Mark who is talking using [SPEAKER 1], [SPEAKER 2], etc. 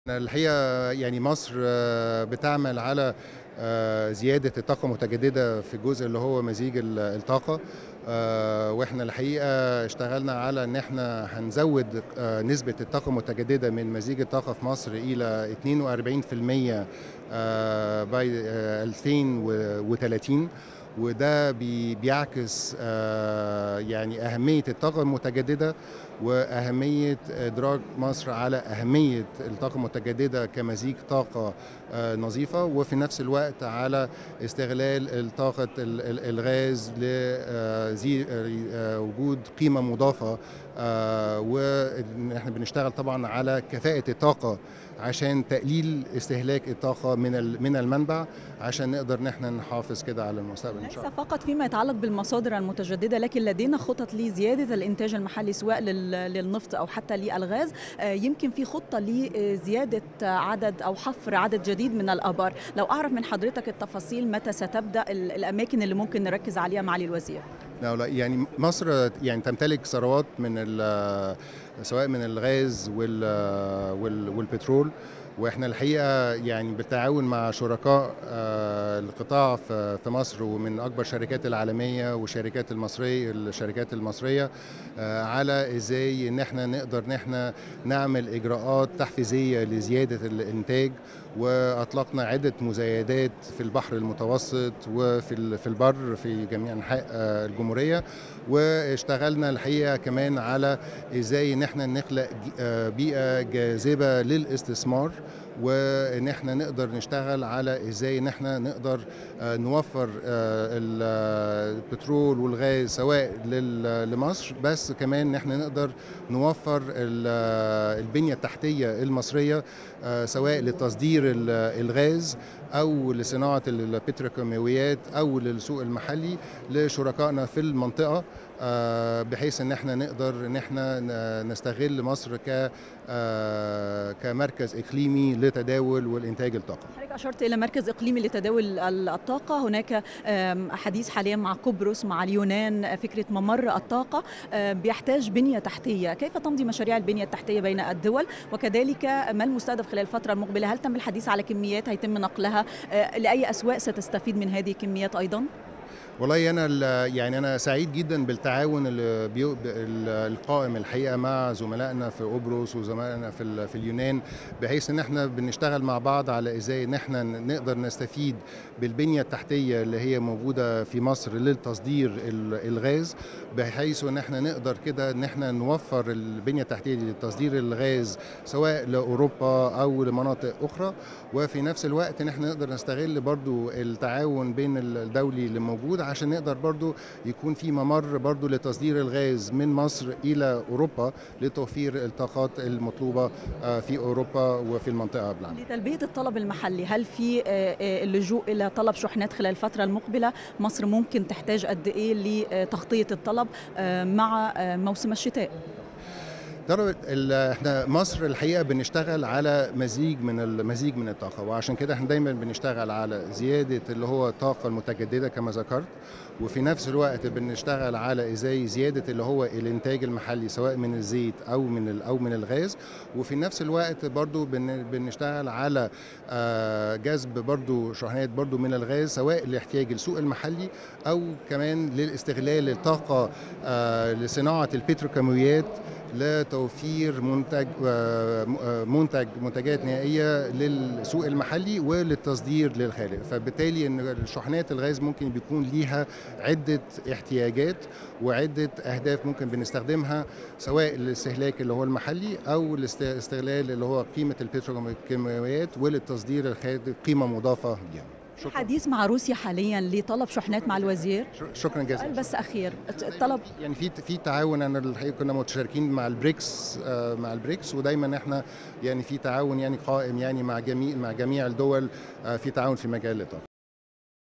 [SPEAKER 1] الحقيقة يعني مصر آه، بتعمل على آه، زيادة الطاقة المتجددة في الجزء اللي هو مزيج ال- الطاقة آه، واحنا الحقيقة اشتغلنا على ان احنا هنزود آه، نسبة الطاقة المتجددة من مزيج الطاقة في مصر الى 42% آه، باي آه، 2030 وده بي- بيعكس آه، يعني أهمية الطاقة المتجددة وأهمية إدراك مصر على أهمية الطاقة المتجددة كمزيج طاقة آه، نظيفة وفي نفس الوقت على استغلال الطاقة ال- ال- الغاز لوجود قيمة مضافة آه، وإن احنا بنشتغل طبعا على كفاءة الطاقة عشان تقليل استهلاك الطاقة من ال- من المنبع عشان نقدر ان احنا نحافظ كده على المستقبل ان
[SPEAKER 2] ليس
[SPEAKER 1] شاء الله
[SPEAKER 2] فقط فيما يتعلق بالمصادر المتجددة لكن لدينا خطط لزيادة الإنتاج المحلي سواء لل- للنفط أو حتى للغاز آه، يمكن في خطة لزيادة عدد أو حفر عدد جديد من الآبار لو أعرف من حضرتك التفاصيل متى ستبدأ ال- الأماكن اللي ممكن نركز عليها معالي الوزير
[SPEAKER 1] لا لا يعني مصر يعني تمتلك ثروات من ال- سواء من الغاز وال وال والبترول واحنا الحقيقه يعني بالتعاون مع شركاء آه، القطاع في في مصر ومن اكبر الشركات العالميه والشركات المصريه الشركات المصريه آه، على ازاي ان احنا نقدر ان احنا نعمل اجراءات تحفيزيه لزياده الانتاج واطلقنا عده مزايدات في البحر المتوسط وفي ال- في البر في جميع انحاء آه، الجمهوريه واشتغلنا الحقيقه كمان على ازاي ان احنا نخلق ج- آه، بيئه جاذبه للاستثمار وان احنا نقدر نشتغل على ازاي ان احنا نقدر آه، نوفر آه، ال- آه، البترول والغاز سواء لل- لمصر بس كمان ان احنا نقدر نوفر ال- آه، البنيه التحتيه المصريه آه، سواء لتصدير ال- الغاز او لصناعه البتروكيماويات او للسوق المحلي لشركائنا في المنطقه آه، بحيث ان احنا نقدر ان احنا ن- نستغل مصر ك آه، كمركز اقليمي لتداول والانتاج الطاقه
[SPEAKER 2] حضرتك أشرت إلى مركز إقليمي لتداول ال- الطاقة هناك آم، حديث حاليا مع قبرص مع اليونان آه، فكرة ممر الطاقة آه، بيحتاج بنية تحتية كيف تمضي مشاريع البنية التحتية بين الدول وكذلك ما المستهدف خلال الفترة المقبلة هل تم الحديث على كميات هيتم نقلها آه، لأي أسواق ستستفيد من هذه الكميات أيضا
[SPEAKER 1] والله انا ال- يعني انا سعيد جدا بالتعاون اللي بيو- ال- القائم الحقيقه مع زملائنا في قبرص وزملائنا في ال- في اليونان بحيث ان احنا بنشتغل مع بعض على ازاي ان احنا نقدر نستفيد بالبنيه التحتيه اللي هي موجوده في مصر للتصدير ال- الغاز بحيث ان احنا نقدر كده ان احنا نوفر البنيه التحتيه دي لتصدير الغاز سواء لاوروبا او لمناطق اخرى وفي نفس الوقت ان احنا نقدر نستغل برضو التعاون بين الدولي اللي موجود عشان نقدر برضو يكون في ممر برضو لتصدير الغاز من مصر الى اوروبا لتوفير الطاقات المطلوبه آه، في اوروبا وفي المنطقه بالعامة
[SPEAKER 2] لتلبية الطلب المحلي هل في آه، آه، اللجوء إلى طلب شحنات خلال الفترة المقبلة مصر ممكن تحتاج قد إيه لتغطية الطلب آه، مع آه، موسم الشتاء
[SPEAKER 1] ترى ال- احنا مصر الحقيقه بنشتغل على مزيج من المزيج من الطاقه وعشان كده احنا دايما بنشتغل على زياده اللي هو الطاقه المتجدده كما ذكرت وفي نفس الوقت بنشتغل على ازاي زياده اللي هو الانتاج المحلي سواء من الزيت او من ال- او من الغاز وفي نفس الوقت برضو بن- بنشتغل على آه، جذب برضو شحنات برضو من الغاز سواء لاحتياج السوق المحلي او كمان للاستغلال الطاقه آه، لصناعه البتروكيماويات لتوفير منتج آه، م- آه، منتج منتجات نهائيه للسوق المحلي وللتصدير للخارج فبالتالي ان الشحنات الغاز ممكن بيكون ليها عده احتياجات وعده اهداف ممكن بنستخدمها سواء للاستهلاك اللي هو المحلي او الاستغلال اللي هو قيمه البتروكيماويات وللتصدير الخارجي قيمه مضافه ليها شكرا
[SPEAKER 2] حديث مع روسيا حاليا لطلب شحنات مع الوزير
[SPEAKER 1] شكرا
[SPEAKER 2] سؤال
[SPEAKER 1] جزيلا
[SPEAKER 2] بس أخير الطلب
[SPEAKER 1] يعني في في تعاون انا الحقيقه كنا متشاركين مع البريكس آه، مع البريكس ودايما احنا يعني في تعاون يعني قائم يعني مع جميع مع جميع الدول آه، في تعاون في مجال الطاقه